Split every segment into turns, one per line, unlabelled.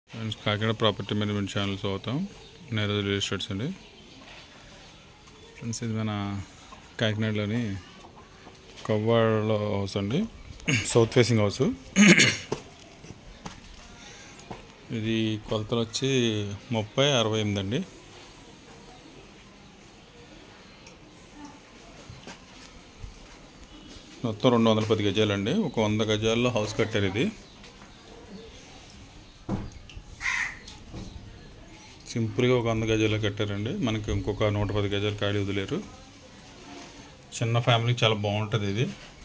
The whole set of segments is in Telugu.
friends Kakinada property management channels అవుతాం నేరో రియల్ ఎస్టేట్స్ అండి ఫ్రెండ్స్ ఇది మన కాకినాడలోని కవ్వాడలో హౌస్ అండి సౌత్ ఫేసింగ్ హౌస్ ఇది కొలతలు వచ్చి ముప్పై అరవై ఎనిమిది అండి మొత్తం రెండు వందల పది గజాలండి ఒక వంద గజాల్లో హౌస్ కట్టారు ఇది సింపుల్గా ఒక వంద గజాలు కట్టారండి మనకి ఇంకొక నూట పది గజాలు ఖాళీ వదిలేరు చిన్న ఫ్యామిలీకి చాలా బాగుంటుంది ఇది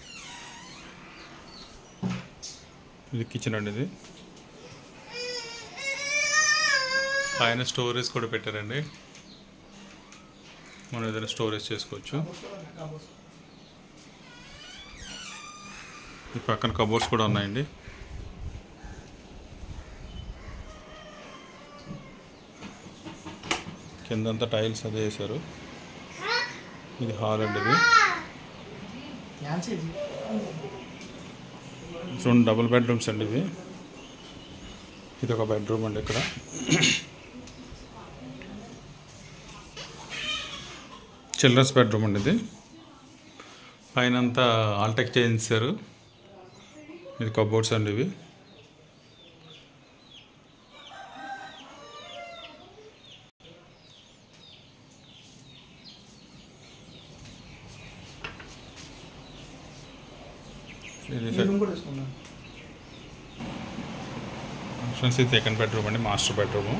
ఇది కిచెన్ అండి ఇది పైన స్టోరేజ్ కూడా పెట్టారండి మనం ఏదైనా స్టోరేజ్ చేసుకోవచ్చు ఈ పక్కన కబోర్డ్స్ కూడా ఉన్నాయండి కిందంతా టైల్స్ అదే వేశారు ఇది హాల్ అండి ఇది రెండు డబుల్ బెడ్రూమ్స్ అండి ఇవి ఇది ఒక బెడ్రూమ్ అండి ఇక్కడ చిల్డ్రన్స్ బెడ్రూమ్ అండి ఇది పైన అంతా ఆల్టెక్ చేయించారు ఇది కబోర్డ్స్ అండి ఇవి ఇది ఫ్రెండ్స్ ఇది సెకండ్ బెడ్రూమ్ అండి మాస్టర్ బెడ్రూమ్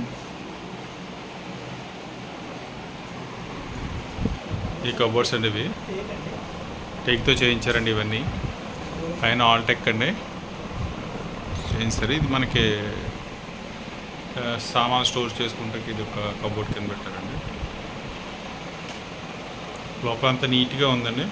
ఈ కబోర్డ్స్ అండి ఇవి టేక్తో చేయించారండి ఇవన్నీ పైన ఆల్ టెక్ అండి చేయించారు ఇది మనకి ఆ, సామాన్ స్టోర్ చేసుకుంటే ఇది ఒక కబోర్డ్ కింద పెట్టారండి లోపల అంతా నీట్గా ఉందండి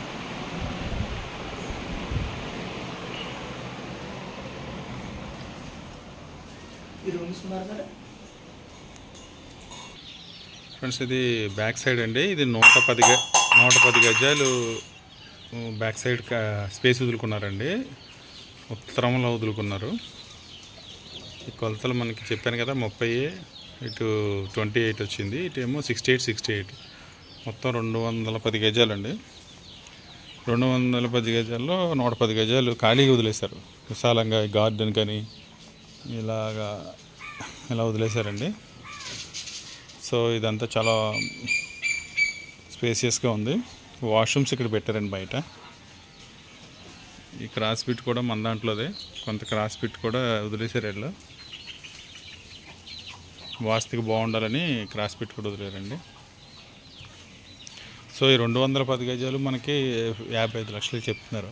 ఫ్రెండ్స్ ఇది బ్యాక్ సైడ్ అండి ఇది నూట పది గ నూట పది గజాలు ఉ, బ్యాక్ సైడ్ క- స్పేస్ వదులుకున్నారండి ఉత్తరంలో వదులుకున్నారు ఈ కొలతలు మనకి చెప్పాను కదా ముప్పై ఇటు ట్వంటీ ఎయిట్ వచ్చింది ఇటు ఏమో సిక్స్టీ ఎయిట్ సిక్స్టీ ఎయిట్ మొత్తం రెండు వందల పది గజాలండి రెండు వందల పది గజాల్లో నూట పది గజాలు ఖాళీగా వదిలేశారు విశాలంగా గార్డెన్ కానీ ఇలాగా ఇలా వదిలేశారండి సో ఇదంతా చాలా స్పేసియస్గా ఉంది వాష్రూమ్స్ ఇక్కడ పెట్టారండి బయట ఈ క్రాస్ బిట్ కూడా మన దాంట్లోదే కొంత క్రాస్ బిట్ కూడా వదిలేశారు వీళ్ళు వాస్తుకి బాగుండాలని క్రాస్ బిట్ కూడా వదిలేరండి సో ఈ రెండు వందల పది గజాలు మనకి యాభై ఐదు లక్షలు చెప్తున్నారు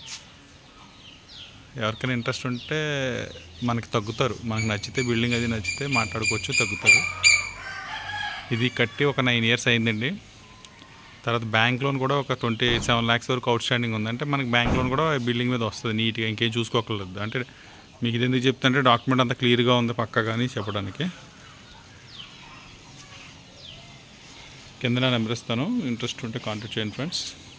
ఎవరికైనా ఇంట్రెస్ట్ ఉంటే మనకి తగ్గుతారు మనకు నచ్చితే బిల్డింగ్ అది నచ్చితే మాట్లాడుకోవచ్చు తగ్గుతారు ఇది కట్టి ఒక నైన్ ఇయర్స్ అయిందండి తర్వాత బ్యాంక్ లోన్ కూడా ఒక ట్వంటీ సెవెన్ ల్యాక్స్ వరకు అవుట్ స్టాండింగ్ ఉంది అంటే మనకి బ్యాంక్ లోన్ కూడా బిల్డింగ్ మీద వస్తుంది నీట్గా ఇంకేం చూసుకోకర్లేదు అంటే మీకు ఇది ఎందుకు చెప్తుంటే డాక్యుమెంట్ అంతా క్లియర్గా ఉంది పక్క కానీ చెప్పడానికి కింద నా నెంబర్ ఇస్తాను ఇంట్రెస్ట్ ఉంటే కాంటాక్ట్ చేయండి ఫ్రెండ్స్